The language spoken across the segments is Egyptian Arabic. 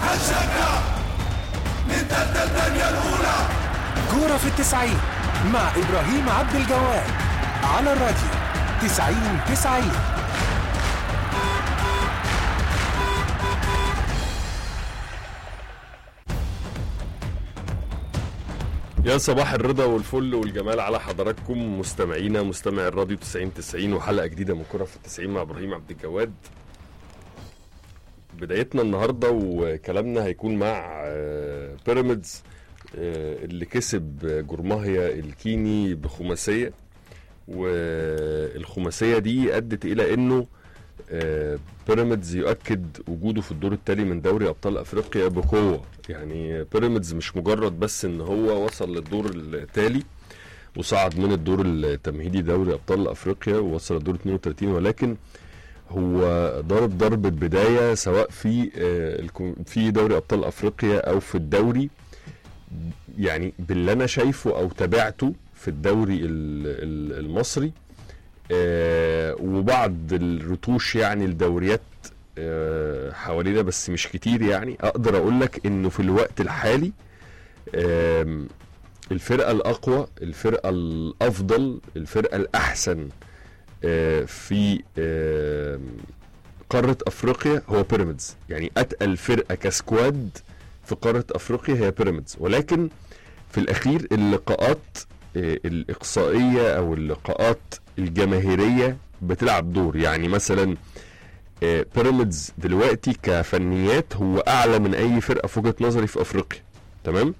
هنشجع نتقدم الدنيا الأولى كورة في التسعين مع إبراهيم عبد الجواد على الراديو تسعين تسعين يا صباح الرضا والفل والجمال على حضراتكم مستمعينا مستمع الراديو 90 90 وحلقه جديده من كره في التسعين مع ابراهيم عبد الجواد بدايتنا النهارده وكلامنا هيكون مع آه، بيراميدز آه، اللي كسب جرماهيا الكيني بخماسيه والخماسيه دي ادت الى انه آه، بيراميدز يؤكد وجوده في الدور التالي من دوري ابطال افريقيا بقوه يعني بيراميدز مش مجرد بس ان هو وصل للدور التالي وصعد من الدور التمهيدي دوري ابطال افريقيا ووصل للدور 32 ولكن هو ضرب ضربة بداية سواء في آه، الكو- في دوري ابطال افريقيا او في الدوري يعني باللي انا شايفه او تابعته في الدوري ال- ال- المصري آه، وبعض الرتوش يعني الدوريات آه، حوالينا بس مش كتير يعني اقدر اقول لك انه في الوقت الحالي آم، الفرقه الاقوى الفرقه الافضل الفرقه الاحسن آه، في آم، قاره افريقيا هو بيراميدز يعني اتقل فرقه كسكواد في قاره افريقيا هي بيراميدز ولكن في الاخير اللقاءات آه، الاقصائيه او اللقاءات الجماهيريه بتلعب دور يعني مثلا آه، بيراميدز دلوقتي كفنيات هو اعلى من اي فرقه في وجهه نظري في افريقيا تمام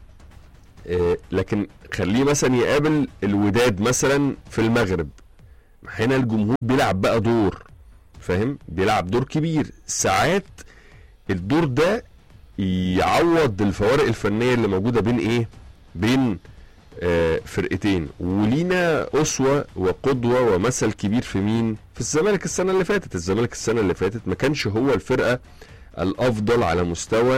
آه، لكن خليه مثلا يقابل الوداد مثلا في المغرب هنا الجمهور بيلعب بقى دور فاهم بيلعب دور كبير ساعات الدور ده يعوض الفوارق الفنيه اللي موجوده بين ايه بين آه، فرقتين ولينا اسوه وقدوه ومثل كبير في مين في الزمالك السنه اللي فاتت الزمالك السنه اللي فاتت ما كانش هو الفرقه الافضل على مستوى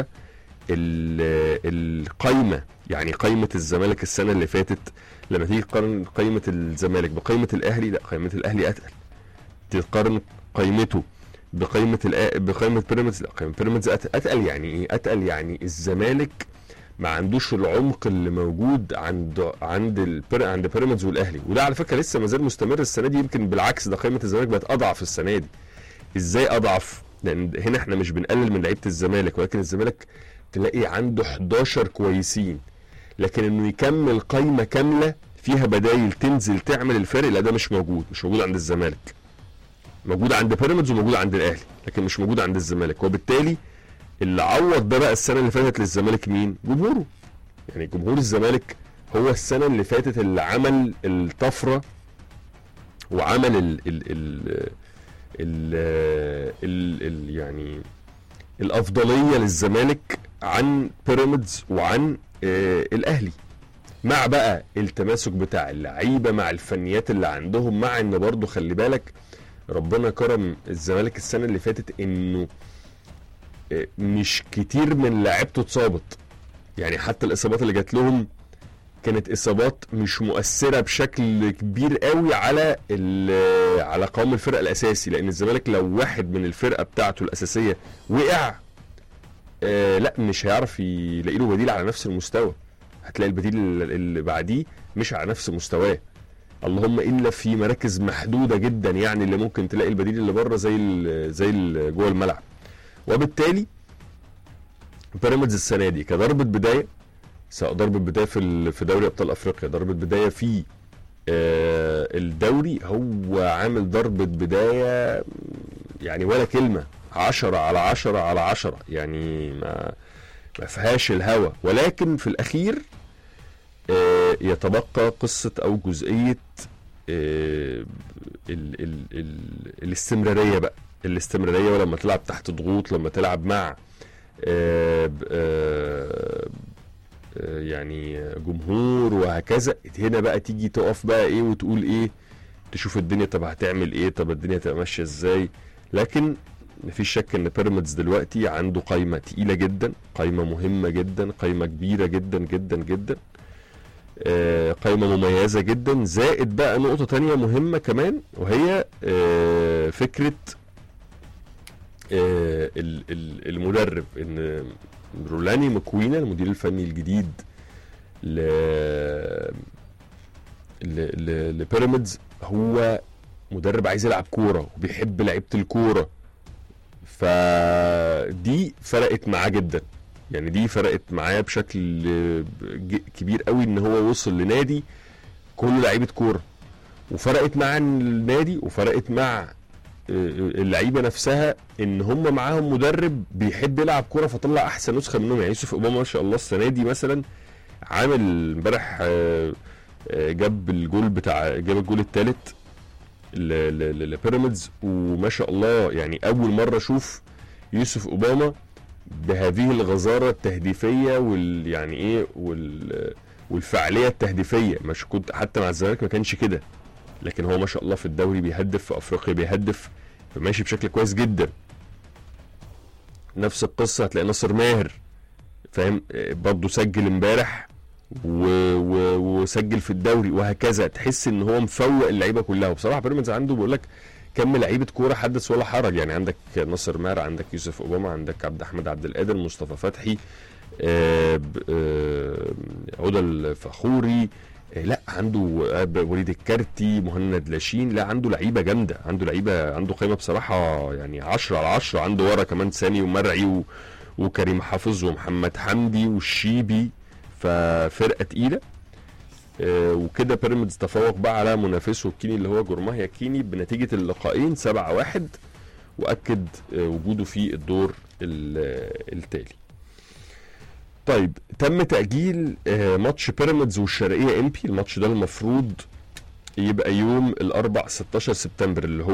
ال- القايمه يعني قايمه الزمالك السنه اللي فاتت لما تيجي تقارن قايمه الزمالك بقايمه الاهلي لا قايمه الاهلي اتقل تقارن قايمته بقايمه الأ- بقايمه بيراميدز لا قايمه بيراميدز أت- اتقل يعني ايه اتقل يعني الزمالك ما عندوش العمق اللي موجود عند عند البر... عند بيراميدز والاهلي وده على فكره لسه ما زال مستمر السنه دي يمكن بالعكس ده قائمه الزمالك بقت اضعف السنه دي ازاي اضعف لان هنا احنا مش بنقلل من لعيبه الزمالك ولكن الزمالك تلاقي عنده 11 كويسين لكن انه يكمل قايمه كامله فيها بدايل تنزل تعمل الفرق لا ده مش موجود مش موجود عند الزمالك موجود عند بيراميدز وموجود عند الاهلي لكن مش موجود عند الزمالك وبالتالي اللي عوض ده بقى السنه اللي فاتت للزمالك مين؟ جمهوره. يعني جمهور الزمالك هو السنه اللي فاتت اللي عمل الطفره وعمل ال ال ال ال ال ال يعني الافضليه للزمالك عن بيراميدز وعن آه الاهلي. مع بقى التماسك بتاع اللعيبه مع الفنيات اللي عندهم مع ان برضه خلي بالك ربنا كرم الزمالك السنه اللي فاتت انه مش كتير من لعيبته اتصابت يعني حتى الاصابات اللي جات لهم كانت اصابات مش مؤثره بشكل كبير قوي على ال- على قوام الفرقه الاساسي لان الزمالك لو واحد من الفرقه بتاعته الاساسيه وقع آه لا مش هيعرف يلاقي له بديل على نفس المستوى هتلاقي البديل اللي بعديه مش على نفس مستواه اللهم الا في مراكز محدوده جدا يعني اللي ممكن تلاقي البديل اللي بره زي ال زي ال جوه الملعب وبالتالي بيراميدز السنه دي كضربه بدايه سواء ضربه بدايه في ال- في دوري ابطال افريقيا ضربه بدايه في آه الدوري هو عامل ضربه بدايه يعني ولا كلمه عشرة على عشرة على عشرة يعني ما ما فيهاش الهوى ولكن في الاخير آه يتبقى قصه او جزئيه آه ال ال ال الاستمراريه بقى الاستمراريه ولما تلعب تحت ضغوط لما تلعب مع آه ب- آه آه، يعني جمهور وهكذا هنا بقى تيجي تقف بقى ايه وتقول ايه تشوف الدنيا طب هتعمل ايه طب الدنيا تبقى ماشيه ازاي لكن مفيش شك ان بيراميدز دلوقتي عنده قايمه تقيله جدا قايمه مهمه جدا قايمه كبيره جدا جدا جدا آه، قايمه مميزه جدا زائد بقى نقطه تانية مهمه كمان وهي آه، فكره آه، ال- ال- المدرب ان رولاني مكوينا المدير الفني الجديد ل ل- ل- لبيراميدز هو مدرب عايز يلعب كوره وبيحب لعيبه الكوره فدي فرقت معاه جدا يعني دي فرقت معاه بشكل ج- كبير قوي ان هو وصل لنادي كله لعيبه كوره وفرقت مع النادي وفرقت مع اللعيبه نفسها ان هم معاهم مدرب بيحب يلعب كوره فطلع احسن نسخه منهم يعني يوسف اوباما ما شاء الله السنه دي مثلا عامل امبارح آه، آه، جاب الجول بتاع جاب الجول الثالث لبيراميدز وما شاء الله يعني اول مره اشوف يوسف اوباما بهذه الغزاره التهديفيه وال يعني ايه وال والفعاليه التهديفيه مش كنت حتى مع الزمالك ما كانش كده لكن هو ما شاء الله في الدوري بيهدف في افريقيا بيهدف فماشي بشكل كويس جدا نفس القصه هتلاقي ناصر ماهر فاهم آه، برضه سجل امبارح و... و... وسجل في الدوري وهكذا تحس ان هو مفوق اللعيبه كلها وبصراحه بيراميدز عنده بيقول لك كم لعيبه كوره حدث ولا حرج يعني عندك ناصر ماهر عندك يوسف اوباما عندك عبد احمد عبد القادر مصطفى فتحي آه، ب- آه، عودة الفخوري آه، لا عنده آه، ب- وليد الكارتي مهند لاشين لا عنده لعيبه جامده عنده لعيبه عنده قيمه بصراحه يعني 10 على 10 عنده ورا كمان سامي ومرعي و... وكريم حافظ ومحمد حمدي والشيبي ففرقه تقيله آه، وكده بيراميدز تفوق بقى على منافسه الكيني اللي هو جورماهيا كيني بنتيجه اللقاءين 7 1 واكد آه، وجوده في الدور ال- التالي طيب تم تأجيل آه، ماتش بيراميدز والشرقية امبي الماتش ده المفروض يبقى يوم الاربع 16 سبتمبر اللي هو